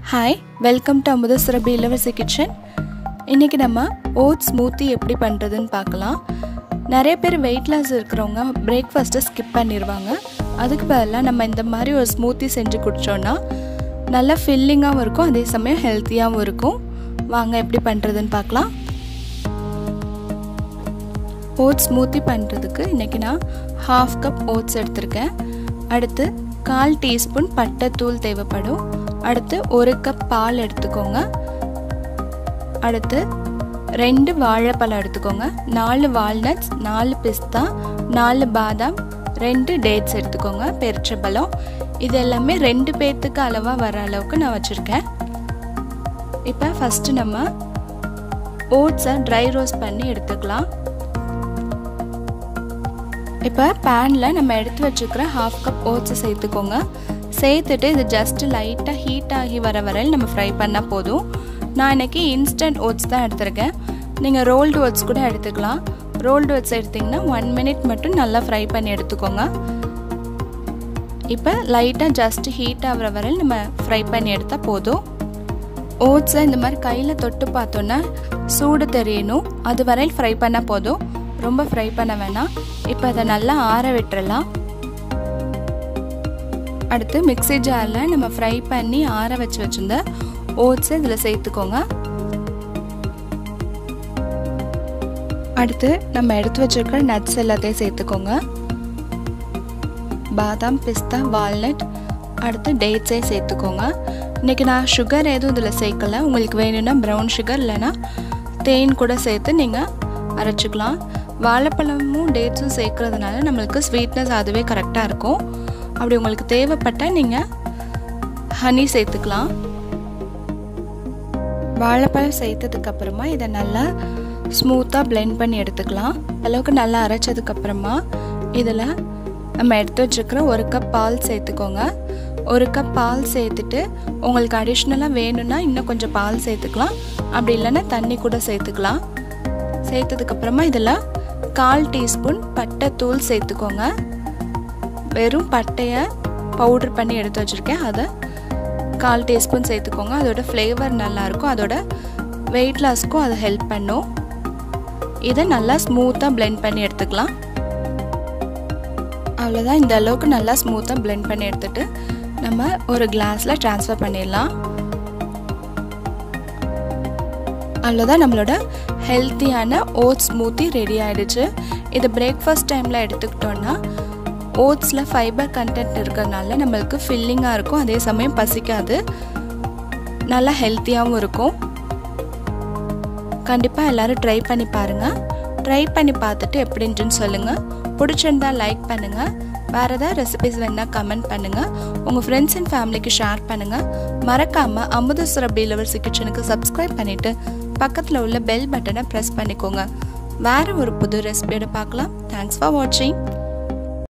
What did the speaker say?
hi welcome to அமுத சுரபி இளவரசி kitchen இன்றைக்கி நம்ம ஓட்ஸ் ஸ்மூத்தி எப்படி பண்ணுறதுன்னு பார்க்கலாம் நிறைய பேர் வெயிட் லாஸ் இருக்கிறவங்க பிரேக்ஃபாஸ்ட்டை ஸ்கிப் பண்ணிடுவாங்க அதுக்கு பதிலாக நம்ம இந்த மாதிரி ஒரு ஸ்மூத்தி செஞ்சு குடித்தோன்னா நல்லா ஃபில்லிங்காகவும் இருக்கும் அதே சமயம் ஹெல்த்தியாகவும் இருக்கும் வாங்க எப்படி பண்ணுறதுன்னு பார்க்கலாம் ஓட்ஸ் ஸ்மூத்தி பண்ணுறதுக்கு இன்றைக்கி நான் ஹாஃப் கப் ஓட்ஸ் எடுத்திருக்கேன் அடுத்து கால் டீஸ்பூன் பட்டை தூள் தேவைப்படும் அடுத்து ஒரு கப் பால் எடுத்துக்கோங்க அடுத்து ரெண்டு வாழைப்பழம் எடுத்துக்கோங்க நாலு வால்நட்ஸ் நாலு பிஸ்தா நாலு பாதாம் ரெண்டு டேட்ஸ் எடுத்துக்கோங்க பெருச்சப்பழம் இது எல்லாமே ரெண்டு பேர்த்துக்கு அளவாக வர அளவுக்கு நான் வச்சுருக்கேன் இப்போ ஃபஸ்ட்டு நம்ம ஓட்ஸை ட்ரை ரோஸ்ட் பண்ணி எடுத்துக்கலாம் இப்போ பேனில் நம்ம எடுத்து வச்சுக்கிற ஹாஃப் கப் ஓட்ஸை சேர்த்துக்கோங்க சேர்த்துட்டு இது ஜஸ்ட் லைட்டாக ஹீட் ஆகி வர வரையில் நம்ம ஃப்ரை பண்ணால் போதும் நான் இன்றைக்கி இன்ஸ்டன்ட் ஓட்ஸ் தான் எடுத்திருக்கேன் நீங்கள் ரோல்டு ஓட்ஸ் கூட எடுத்துக்கலாம் ரோல்டு ஓட்ஸ் எடுத்திங்கன்னா ஒன் மினிட் மட்டும் நல்லா ஃப்ரை பண்ணி எடுத்துக்கோங்க இப்போ லைட்டாக ஜஸ்ட் ஹீட் ஆகிற வரையில் நம்ம ஃப்ரை பண்ணி எடுத்தால் போதும் ஓட்ஸை இந்த மாதிரி கையில் தொட்டு பார்த்தோன்னா சூடு தெரியணும் அது வரையில் ஃப்ரை பண்ணால் போதும் ரொம்ப ஃப்ரை பண்ண வேணாம் இப்போ அதை நல்லா ஆற விட்டுறலாம் அடுத்து மிக்சி ஜாரில் நம்ம ஃப்ரை பண்ணி ஆற வச்சு வச்சுருந்த ஓட்ஸை இதில் சேர்த்துக்கோங்க அடுத்து நம்ம எடுத்து வச்சுருக்கிற நட்ஸ் எல்லாத்தையும் சேர்த்துக்கோங்க பாதாம் பிஸ்தா வால்நட் அடுத்து டேட்ஸையும் சேர்த்துக்கோங்க இன்றைக்கி நான் சுகர் எதுவும் இதில் சேர்க்கல உங்களுக்கு வேணும்னா ப்ரௌன் சுகர் இல்லைன்னா தேன் கூட சேர்த்து நீங்கள் அரைச்சிக்கலாம் வாழைப்பழமும் டேட்ஸும் சேர்க்குறதுனால நம்மளுக்கு ஸ்வீட்னஸ் அதுவே கரெக்டாக இருக்கும் அப்படி உங்களுக்கு தேவைப்பட்டால் நீங்கள் ஹனி சேர்த்துக்கலாம் வாழைப்பழம் சேர்த்ததுக்கப்புறமா இதை நல்லா ஸ்மூத்தாக பிளெண்ட் பண்ணி எடுத்துக்கலாம் அளவுக்கு நல்லா அரைச்சதுக்கப்புறமா இதில் நம்ம எடுத்து வச்சுருக்கிற ஒரு கப் பால் சேர்த்துக்கோங்க ஒரு கப் பால் சேர்த்துட்டு உங்களுக்கு அடிஷ்னலாக வேணும்னா இன்னும் கொஞ்சம் பால் சேர்த்துக்கலாம் அப்படி இல்லைன்னா தண்ணி கூட சேர்த்துக்கலாம் சேர்த்ததுக்கப்புறமா இதில் கால் டீஸ்பூன் பட்டை தூள் சேர்த்துக்கோங்க வெறும் பட்டையை பவுட்ரு பண்ணி எடுத்து வச்சுருக்கேன் அதை கால் டீஸ்பூன் சேர்த்துக்கோங்க அதோட ஃப்ளேவர் நல்லாயிருக்கும் அதோட வெயிட் லாஸ்க்கும் அது ஹெல்ப் பண்ணும் இதை நல்லா ஸ்மூத்தாக பிளெண்ட் பண்ணி எடுத்துக்கலாம் அவ்வளோதான் இந்த அளவுக்கு நல்லா ஸ்மூத்தாக பிளெண்ட் பண்ணி எடுத்துகிட்டு நம்ம ஒரு கிளாஸில் ட்ரான்ஸ்ஃபர் பண்ணிடலாம் அவ்வளோதான் நம்மளோட ஹெல்த்தியான ஓட்ஸ் ஸ்மூத்தி ரெடி ஆகிடுச்சு இது பிரேக்ஃபாஸ்ட் டைமில் எடுத்துக்கிட்டோன்னா ஓட்ஸில் ஃபைபர் கண்டென்ட் இருக்கிறதுனால நம்மளுக்கு ஃபில்லிங்காக இருக்கும் அதே சமயம் பசிக்காது நல்லா ஹெல்த்தியாகவும் இருக்கும் கண்டிப்பாக எல்லோரும் ட்ரை பண்ணி பாருங்கள் ட்ரை பண்ணி பார்த்துட்டு எப்படின்ட்டுன்னு சொல்லுங்கள் பிடிச்சிருந்தா லைக் பண்ணுங்கள் வேறு ஏதாவது ரெசிபிஸ் வேணால் கமெண்ட் பண்ணுங்கள் உங்கள் ஃப்ரெண்ட்ஸ் அண்ட் ஃபேமிலிக்கு ஷேர் பண்ணுங்கள் மறக்காமல் அமுத சுரபி இளவரசி கிச்சனுக்கு சப்ஸ்கிரைப் பண்ணிவிட்டு பக்கத்தில் உள்ள பெல் பட்டனை ப்ரெஸ் பண்ணிக்கோங்க வேறு ஒரு புது ரெசிபியோட பார்க்கலாம் தேங்க்ஸ் ஃபார் வாட்சிங்